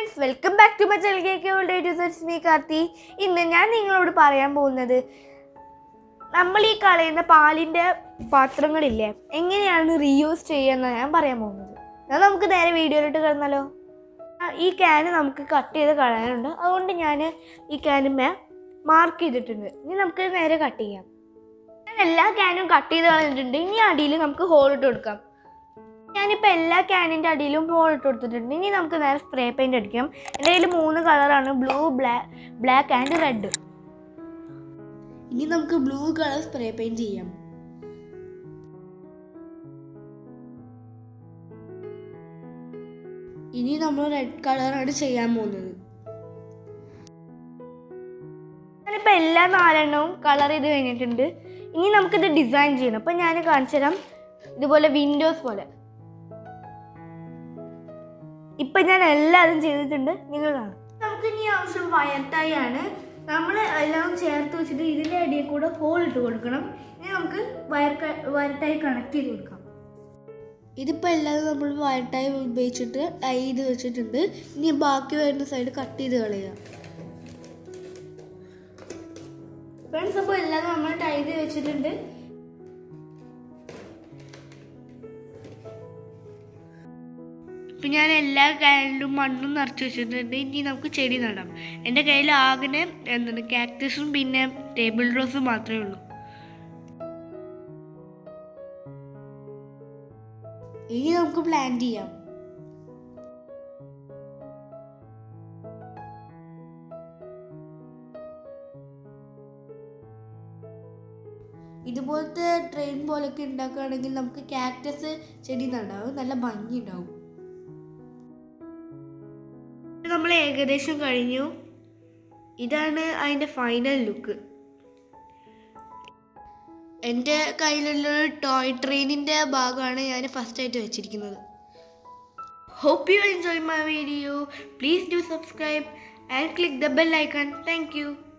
friends welcome back to my channel K K old date me Karthi ഇന്ന് ഞാൻ നിങ്ങളോട് പറയാൻ പോകുന്നത് നമ്മൾ ഈ കളയുന്ന പാലിൻ്റെ പാത്രങ്ങളില്ലേ എങ്ങനെയാണ് റീയൂസ് ചെയ്യുന്നത് ഞാൻ പറയാൻ പോകുന്നത് എന്നാൽ നമുക്ക് നേരെ വീഡിയോയിലോട്ട് കിടന്നാലോ ആ, ഈ ക്യാന് നമുക്ക് കട്ട് ചെയ്ത് കളയാനുണ്ട് അതുകൊണ്ട് ഞാൻ ഈ ക്യാനുമേ മാർക്ക് ചെയ്തിട്ടുണ്ട് ഇനി നമുക്ക് നേരെ കട്ട് ചെയ്യാം ഞാൻ എല്ലാ ക്യാനും കട്ട് ചെയ്ത് കളഞ്ഞിട്ടുണ്ട് ഇനി അടിയിൽ നമുക്ക് ഹോൾ ഇട്ട് കൊടുക്കാം ഞാനിപ്പോൾ എല്ലാ ക്യാനിൻ്റെ അടിയിലും ഹോൾ ഇട്ട് കൊടുത്തിട്ടുണ്ട് ഇനി നമുക്ക് നേരെ സ്പ്രേ പെയിൻറ് അടിക്കാം എൻ്റെ കയ്യിൽ മൂന്ന് കളറാണ് blue black black and red ഇനി നമുക്ക് ബ്ലൂ കളർ സ്പ്രേ പെയിൻറ് ചെയ്യാം ഇനി നമ്മൾ റെഡ് കളറാണ് ചെയ്യാൻ പോകുന്നത് ഞാനിപ്പോൾ എല്ലാ നാലെണ്ണവും കളർ ചെയ്ത് കഴിഞ്ഞിട്ടുണ്ട് ഇനി നമുക്കിത് ഡിസൈൻ ചെയ്യണം അപ്പം ഞാൻ കാണിച്ചു തരാം ഇതുപോലെ വിൻഡോസ് പോലെ ഇപ്പം ഞാൻ എല്ലാതും ചെയ്തിട്ടുണ്ട് നിങ്ങൾ കാണും നമുക്ക് ഇനി ആവശ്യം വയർട്ടായി ആണ് നമ്മൾ എല്ലാം ചേർത്ത് വെച്ചിട്ട് ഇതിൻ്റെ അടിയിൽ കൂടെ ഹോൾ ഇട്ട് കൊടുക്കണം ഇനി നമുക്ക് വയർ വയർട്ടായി കണക്ട് ചെയ്ത് കൊടുക്കാം ഇതിപ്പോൾ എല്ലാതും നമ്മൾ വയർട്ടായി ഉപയോഗിച്ചിട്ട് ടൈ ചെയ്ത് വെച്ചിട്ടുണ്ട് ഇനി ബാക്കി വരുന്ന സൈഡ് കട്ട് ചെയ്ത് കളയുക ഫ്രണ്ട്സ് അപ്പോൾ എല്ലാതും നമ്മൾ ടൈ ചെയ്ത് വെച്ചിട്ടുണ്ട് ഇപ്പം ഞാൻ എല്ലാ കയ്യിലും മണ്ണും നിറച്ച് വെച്ചിട്ടുണ്ട് ഇനി നമുക്ക് ചെടി നടാം എൻ്റെ കയ്യിൽ ആകെ എന്താണ് കാക്ടസും പിന്നെ ടേബിൾ റോസും മാത്രമേ ഉള്ളൂ ഇനി നമുക്ക് പ്ലാൻ ചെയ്യാം ഇതുപോലത്തെ ട്രെയിൻ പോലൊക്കെ ഉണ്ടാക്കുകയാണെങ്കിൽ നമുക്ക് കാക്ടസ് ചെടി നടാവും നല്ല ഭംഗി ഉണ്ടാവും നമ്മൾ ഏകദേശം കഴിഞ്ഞു ഇതാണ് അതിൻ്റെ ഫൈനൽ ലുക്ക് എൻ്റെ കയ്യിലുള്ളൊരു ടോയ് ട്രെയിനിൻ്റെ ഭാഗമാണ് ഞാൻ ഫസ്റ്റ് ആയിട്ട് വെച്ചിരിക്കുന്നത് hope you enjoy my video please do subscribe and click the bell icon thank U